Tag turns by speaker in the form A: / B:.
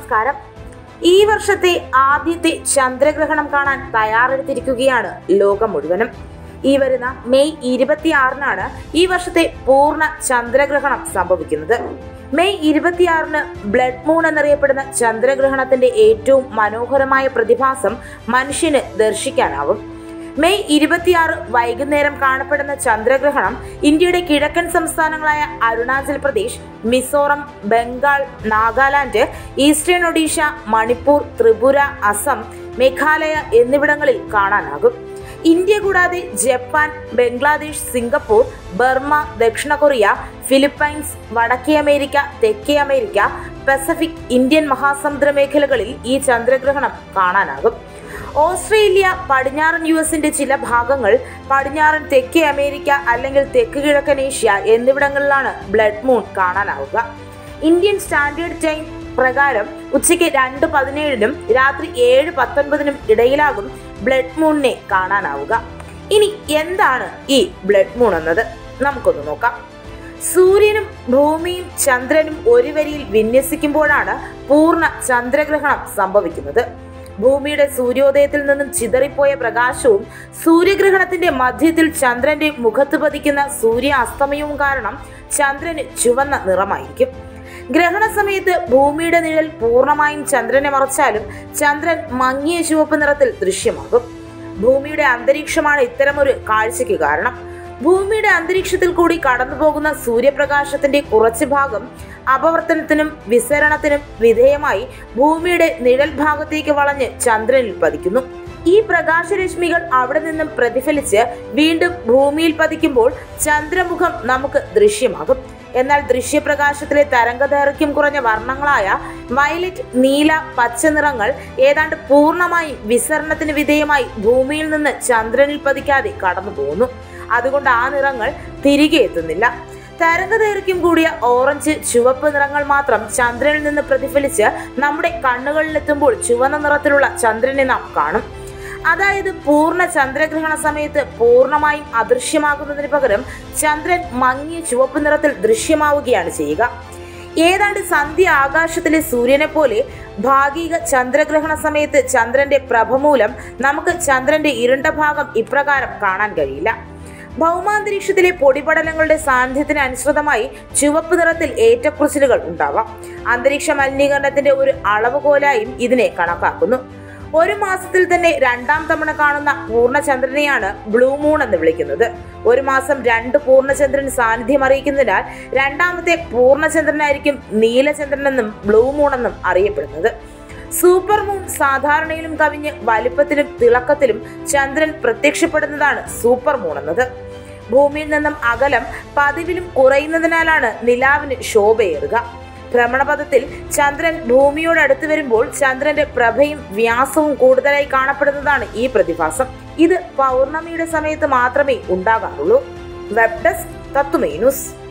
A: നമസ്കാരം ഈ വർഷത്തെ ആദ്യത്തെ ചന്ദ്രഗ്രഹണം കാണാൻ തയ്യാറെടുത്തിരിക്കുകയാണ് ലോകം മുഴുവനും ഈ വരുന്ന മെയ് ഇരുപത്തിയാറിനാണ് ഈ വർഷത്തെ പൂർണ്ണ ചന്ദ്രഗ്രഹണം സംഭവിക്കുന്നത് മെയ് ഇരുപത്തിയാറിന് ബ്ലഡ് മൂൺ എന്നറിയപ്പെടുന്ന ചന്ദ്രഗ്രഹണത്തിന്റെ ഏറ്റവും മനോഹരമായ പ്രതിഭാസം മനുഷ്യന് ദർശിക്കാനാവും മെയ് ഇരുപത്തിയാറ് വൈകുന്നേരം കാണപ്പെടുന്ന ചന്ദ്രഗ്രഹണം ഇന്ത്യയുടെ കിഴക്കൻ സംസ്ഥാനങ്ങളായ അരുണാചൽ പ്രദേശ് മിസോറം ബംഗാൾ നാഗാലാൻഡ് ഈസ്റ്റേൺ ഒഡീഷ മണിപ്പൂർ ത്രിപുര അസം മേഘാലയ എന്നിവിടങ്ങളിൽ കാണാനാകും ഇന്ത്യ കൂടാതെ ജപ്പാൻ ബംഗ്ലാദേശ് സിംഗപ്പൂർ ബർമ്മ ദക്ഷിണ കൊറിയ ഫിലിപ്പൈൻസ് വടക്കേ അമേരിക്ക തെക്കേ അമേരിക്ക പസഫിക് ഇന്ത്യൻ മഹാസമുദ്ര മേഖലകളിൽ ഈ ചന്ദ്രഗ്രഹണം കാണാനാകും ഓസ്ട്രേലിയ പടിഞ്ഞാറൻ യു എസിന്റെ ചില ഭാഗങ്ങൾ പടിഞ്ഞാറൻ തെക്കേ അമേരിക്ക അല്ലെങ്കിൽ തെക്ക് കിഴക്കൻ ഏഷ്യ എന്നിവിടങ്ങളിലാണ് ബ്ലഡ് മൂൺ കാണാനാവുക ഇന്ത്യൻ സ്റ്റാൻഡേർഡ് ടൈം പ്രകാരം ഉച്ചയ്ക്ക് രണ്ട് പതിനേഴിനും രാത്രി ഏഴ് പത്തൊൻപതിനും ഇടയിലാകും ബ്ലഡ് മൂണിനെ കാണാനാവുക ഇനി എന്താണ് ഈ ബ്ലഡ് മൂൺ എന്നത് നമുക്കൊന്ന് നോക്കാം സൂര്യനും ഭൂമിയും ചന്ദ്രനും ഒരു വരിയിൽ വിന്യസിക്കുമ്പോഴാണ് പൂർണ്ണ ചന്ദ്രഗ്രഹണം സംഭവിക്കുന്നത് ഭൂമിയുടെ സൂര്യോദയത്തിൽ നിന്നും ചിതറിപ്പോയ പ്രകാശവും സൂര്യഗ്രഹണത്തിന്റെ മധ്യത്തിൽ ചന്ദ്രന്റെ മുഖത്ത് പതിക്കുന്ന സൂര്യ അസ്തമയവും കാരണം ചന്ദ്രന് ചുവന്ന നിറമായിരിക്കും ഗ്രഹണ സമയത്ത് ഭൂമിയുടെ നിഴൽ പൂർണ്ണമായും ചന്ദ്രനെ മറച്ചാലും ചന്ദ്രൻ മങ്ങിയ ചുവപ്പ് നിറത്തിൽ ദൃശ്യമാകും ഭൂമിയുടെ അന്തരീക്ഷമാണ് ഇത്തരമൊരു കാഴ്ചയ്ക്ക് കാരണം ഭൂമിയുടെ അന്തരീക്ഷത്തിൽ കൂടി കടന്നുപോകുന്ന സൂര്യപ്രകാശത്തിന്റെ കുറച്ച് ഭാഗം അപവർത്തനത്തിനും വിസരണത്തിനും വിധേയമായി ഭൂമിയുടെ നിഴൽ ഭാഗത്തേക്ക് വളഞ്ഞ് ചന്ദ്രനിൽ പതിക്കുന്നു ഈ പ്രകാശരശ്മികൾ അവിടെ നിന്നും പ്രതിഫലിച്ച് വീണ്ടും ഭൂമിയിൽ പതിക്കുമ്പോൾ ചന്ദ്രമുഖം നമുക്ക് ദൃശ്യമാകും എന്നാൽ ദൃശ്യപ്രകാശത്തിലെ തരംഗദൈർഘ്യം കുറഞ്ഞ വർണ്ണങ്ങളായ വയലറ്റ് നീല പച്ച നിറങ്ങൾ ഏതാണ്ട് പൂർണ്ണമായും വിസരണത്തിന് വിധേയമായി ഭൂമിയിൽ നിന്ന് ചന്ദ്രനിൽ പതിക്കാതെ കടന്നു പോകുന്നു അതുകൊണ്ട് ആ നിറങ്ങൾ തിരികെ എത്തുന്നില്ല തരംഗദൈർഘ്യം കൂടിയ ഓറഞ്ച് ചുവപ്പ് നിറങ്ങൾ മാത്രം ചന്ദ്രനിൽ നിന്ന് പ്രതിഫലിച്ച് നമ്മുടെ കണ്ണുകളിലെത്തുമ്പോൾ ചുവന്ന നിറത്തിലുള്ള ചന്ദ്രനെ നാം കാണും അതായത് പൂർണ്ണ ചന്ദ്രഗ്രഹണ സമയത്ത് പൂർണ്ണമായും അദൃശ്യമാകുന്നതിന് പകരം ചന്ദ്രൻ മങ്ങിയ ചുവപ്പ് നിറത്തിൽ ദൃശ്യമാവുകയാണ് ചെയ്യുക ഏതാണ്ട് സന്ധ്യ ആകാശത്തിലെ സൂര്യനെ പോലെ ഭാഗിക ചന്ദ്രഗ്രഹണ സമയത്ത് ചന്ദ്രന്റെ പ്രഭ മൂലം നമുക്ക് ചന്ദ്രന്റെ ഇരുണ്ട ഭാഗം ഇപ്രകാരം കാണാൻ കഴിയില്ല ഭൗമാന്തരീക്ഷത്തിലെ പൊടിപടലങ്ങളുടെ സാന്നിധ്യത്തിന് അനുസൃതമായി ചുവപ്പ് നിറത്തിൽ ഏറ്റക്കുറിച്ചിലുകൾ ഉണ്ടാവാം അന്തരീക്ഷ മലിനീകരണത്തിന്റെ ഒരു അളവുകോലായും ഇതിനെ കണക്കാക്കുന്നു ഒരു മാസത്തിൽ തന്നെ രണ്ടാം തവണ കാണുന്ന പൂർണ്ണചന്ദ്രനെയാണ് ബ്ലൂ മൂൺ എന്ന് വിളിക്കുന്നത് ഒരു മാസം രണ്ട് പൂർണ്ണചന്ദ്രൻ സാന്നിധ്യം അറിയിക്കുന്നതിനാൽ രണ്ടാമത്തെ പൂർണ്ണചന്ദ്രനായിരിക്കും നീലചന്ദ്രനെന്നും ബ്ലൂ മൂൺ എന്നും അറിയപ്പെടുന്നത് സൂപ്പർ മൂൺ സാധാരണയിലും കവിഞ്ഞ് വലിപ്പത്തിലും തിളക്കത്തിലും ചന്ദ്രൻ പ്രത്യക്ഷപ്പെടുന്നതാണ് സൂപ്പർ മൂൺ എന്നത് ഭൂമിയിൽ നിന്നും അകലം പതിവിലും കുറയുന്നതിനാലാണ് നിലാവിന് ശോഭയേറുക ഭ്രമണപഥത്തിൽ ചന്ദ്രൻ ഭൂമിയോട് അടുത്ത് വരുമ്പോൾ ചന്ദ്രന്റെ പ്രഭയും വ്യാസവും കൂടുതലായി കാണപ്പെടുന്നതാണ് ഈ പ്രതിഭാസം ഇത് പൗർണമിയുടെ സമയത്ത് മാത്രമേ ഉണ്ടാകാറുള്ളൂ വെബ് ഡെസ്ക് തത്തുമേ ന്യൂസ്